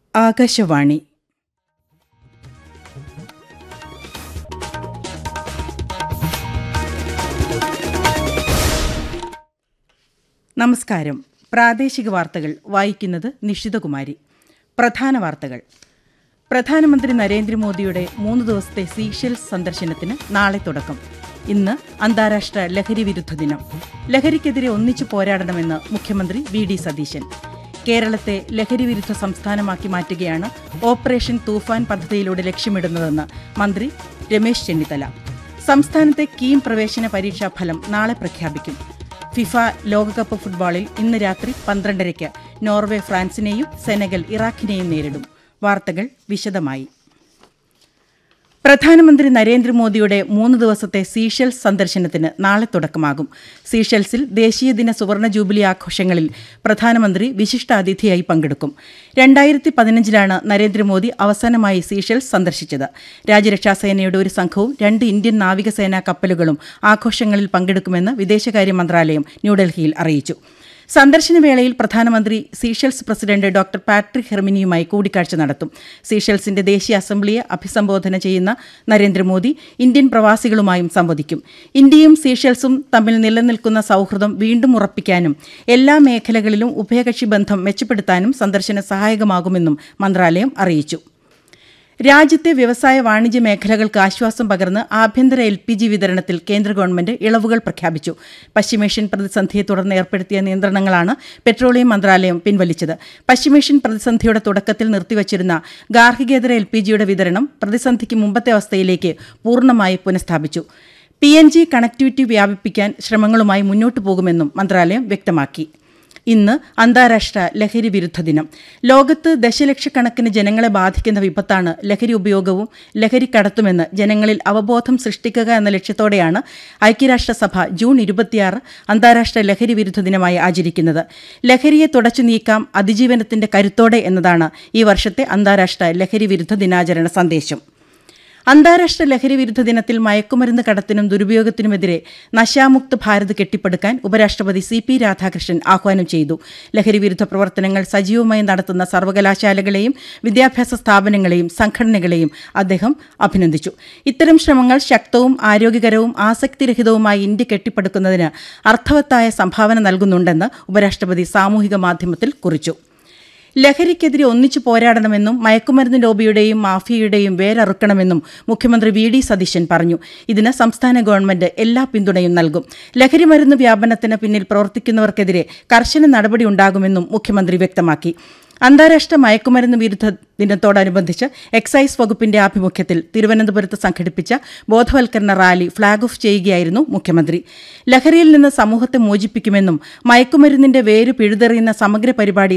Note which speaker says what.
Speaker 1: ആകാശവാണി നമസ്കാരം പ്രാദേശിക വാർത്തകൾ വായിക്കുന്നത് നിഷിതകുമാരി പ്രധാന വാർത്തകൾ പ്രധാനമന്ത്രി നരേന്ദ്രമോദിയുടെ മൂന്ന് ദിവസത്തെ സീഷെൽസ് സന്ദർശനത്തിന് നാളെ തുടക്കം ഇന്ന് അന്താരാഷ്ട്ര ലഹരി വിരുദ്ധ ദിനം ലഹരിക്കെതിരെ ഒന്നിച്ചു പോരാടണമെന്ന് മുഖ്യമന്ത്രി വി ഡി സതീശൻ കേരളത്തെ ലഹരി വിരുദ്ധ സംസ്ഥാനമാക്കി മാറ്റുകയാണ് ഓപ്പറേഷൻ തൂഫാൻ പദ്ധതിയിലൂടെ ലക്ഷ്യമിടുന്നതെന്ന് മന്ത്രി രമേശ് ചെന്നിത്തല സംസ്ഥാനത്തെ കീം പ്രവേശന പരീക്ഷാ ഫലം നാളെ പ്രഖ്യാപിക്കും ഫിഫ ലോകകപ്പ് ഫുട്ബോളിൽ ഇന്ന് രാത്രി പന്ത്രണ്ടരയ്ക്ക് നോർവേ ഫ്രാൻസിനെയും സെനഗൽ ഇറാഖിനെയും നേരിടും വാർത്തകൾ വിശദമായി പ്രധാനമന്ത്രി നരേന്ദ്രമോദിയുടെ മൂന്ന് ദിവസത്തെ സീഷെൽസ് സന്ദർശനത്തിന് നാളെ തുടക്കമാകും സീഷെൽസിൽ ദേശീയ ദിന സുവർണ ജൂബിലി ആഘോഷങ്ങളിൽ പ്രധാനമന്ത്രി വിശിഷ്ടാതിഥിയായി പങ്കെടുക്കും രണ്ടായിരത്തി പതിനഞ്ചിലാണ് നരേന്ദ്രമോദി അവസാനമായി സീഷെൽസ് സന്ദർശിച്ചത് രാജ്യരക്ഷാസേനയുടെ ഒരു സംഘവും രണ്ട് ഇന്ത്യൻ നാവികസേനാ കപ്പലുകളും ആഘോഷങ്ങളിൽ പങ്കെടുക്കുമെന്ന് വിദേശകാര്യ മന്ത്രാലയം ന്യൂഡൽഹിയിൽ അറിയിച്ചു സന്ദർശനവേളയിൽ പ്രധാനമന്ത്രി സീഷെൽസ് പ്രസിഡന്റ് ഡോക്ടർ പാട്രിക് ഹെർമിനിയുമായി കൂടിക്കാഴ്ച നടത്തും സീഷെൽസിന്റെ ദേശീയ അസംബ്ലിയെ അഭിസംബോധന ചെയ്യുന്ന നരേന്ദ്രമോദി ഇന്ത്യൻ പ്രവാസികളുമായും സംവദിക്കും ഇന്ത്യയും സീഷെൽസും തമ്മിൽ നിലനിൽക്കുന്ന സൗഹൃദം വീണ്ടും ഉറപ്പിക്കാനും എല്ലാ മേഖലകളിലും ഉഭയകക്ഷി ബന്ധം മെച്ചപ്പെടുത്താനും സന്ദർശനം സഹായകമാകുമെന്നും മന്ത്രാലയം അറിയിച്ചു രാജ്യത്തെ വ്യവസായ വാണിജ്യ മേഖലകൾക്ക് ആശ്വാസം പകർന്ന് ആഭ്യന്തര എൽ പി ജി വിതരണത്തിൽ കേന്ദ്ര ഗവൺമെന്റ് ഇളവുകൾ പ്രഖ്യാപിച്ചു പശ്ചിമേഷ്യൻ പ്രതിസന്ധിയെ തുടർന്ന് ഏർപ്പെടുത്തിയ നിയന്ത്രണങ്ങളാണ് പെട്രോളിയം മന്ത്രാലയം പിൻവലിച്ചത് പശ്ചിമേഷ്യൻ പ്രതിസന്ധിയുടെ തുടക്കത്തിൽ നിർത്തിവച്ചിരുന്ന ഗാർഹികേതര എൽ പി ജിയുടെ വിതരണം പ്രതിസന്ധിക്ക് മുമ്പത്തെ അവസ്ഥയിലേക്ക് പൂർണ്ണമായി പുനഃസ്ഥാപിച്ചു പി എൻ ജി കണക്ടിവിറ്റി വ്യാപിപ്പിക്കാൻ ശ്രമങ്ങളുമായി മുന്നോട്ടു പോകുമെന്നും മന്ത്രാലയം വ്യക്തമാക്കി ഇന്ന് അന്താരാഷ്ട്ര ലഹരി വിരുദ്ധ ദിനം ലോകത്ത് ദശലക്ഷക്കണക്കിന് ജനങ്ങളെ ബാധിക്കുന്ന വിപത്താണ് ലഹരി ഉപയോഗവും ലഹരി കടത്തുമെന്ന് ജനങ്ങളിൽ അവബോധം സൃഷ്ടിക്കുക എന്ന ലക്ഷ്യത്തോടെയാണ് ഐക്യരാഷ്ട്രസഭ ജൂൺ ഇരുപത്തിയാറ് അന്താരാഷ്ട്ര ലഹരി വിരുദ്ധ ദിനമായി ആചരിക്കുന്നത് ലഹരിയെ തുടച്ചു നീക്കാം അതിജീവനത്തിന്റെ കരുത്തോടെ എന്നതാണ് ഈ വർഷത്തെ അന്താരാഷ്ട്ര ലഹരി വിരുദ്ധ ദിനാചരണ സന്ദേശം അന്താരാഷ്ട്ര ലഹരി വിരുദ്ധ ദിനത്തിൽ മയക്കുമരുന്ന് കടത്തിനും ദുരുപയോഗത്തിനുമെതിരെ നശാമുക്ത് ഭാരത് കെട്ടിപ്പടുക്കാൻ ഉപരാഷ്ട്രപതി സി പി രാധാകൃഷ്ണൻ ആഹ്വാനം ചെയ്തു ലഹരി വിരുദ്ധ പ്രവർത്തനങ്ങൾ സജീവമായി നടത്തുന്ന സർവകലാശാലകളെയും വിദ്യാഭ്യാസ സ്ഥാപനങ്ങളെയും സംഘടനകളെയും അദ്ദേഹം അഭിനന്ദിച്ചു ഇത്തരം ശ്രമങ്ങൾ ശക്തവും ആരോഗ്യകരവും ആസക്തിരഹിതവുമായി ഇന്ത്യ കെട്ടിപ്പടുക്കുന്നതിന് അർത്ഥവത്തായ സംഭാവന നൽകുന്നുണ്ടെന്ന് ഉപരാഷ്ട്രപതി സാമൂഹിക മാധ്യമത്തിൽ കുറിച്ചു ലഹരിക്കെതിരെ ഒന്നിച്ചു പോരാടണമെന്നും മയക്കുമരുന്ന് ലോബിയുടെയും മാഫിയയുടെയും വേരറുക്കണമെന്നും മുഖ്യമന്ത്രി വി ഡി സതീശൻ പറഞ്ഞു ഇതിന് സംസ്ഥാന ഗവൺമെന്റ് എല്ലാ പിന്തുണയും നൽകും ലഹരി മരുന്ന് വ്യാപനത്തിന് പിന്നിൽ പ്രവർത്തിക്കുന്നവർക്കെതിരെ കർശന നടപടി ഉണ്ടാകുമെന്നും മുഖ്യമന്ത്രി വ്യക്തമാക്കി അന്താരാഷ്ട്ര മയക്കുമരുന്ന് വിരുദ്ധ ദിനത്തോടനുബന്ധിച്ച് എക്സൈസ് വകുപ്പിന്റെ ആഭിമുഖ്യത്തിൽ തിരുവനന്തപുരത്ത് സംഘടിപ്പിച്ച ബോധവൽക്കരണ റാലി ഫ്ളാഗ് ഓഫ് ചെയ്യുകയായിരുന്നു മുഖ്യമന്ത്രി ലഹരിയിൽ നിന്ന് സമൂഹത്തെ മോചിപ്പിക്കുമെന്നും മയക്കുമരുന്നിന്റെ വേര് പിഴുതെറിയുന്ന സമഗ്ര പരിപാടി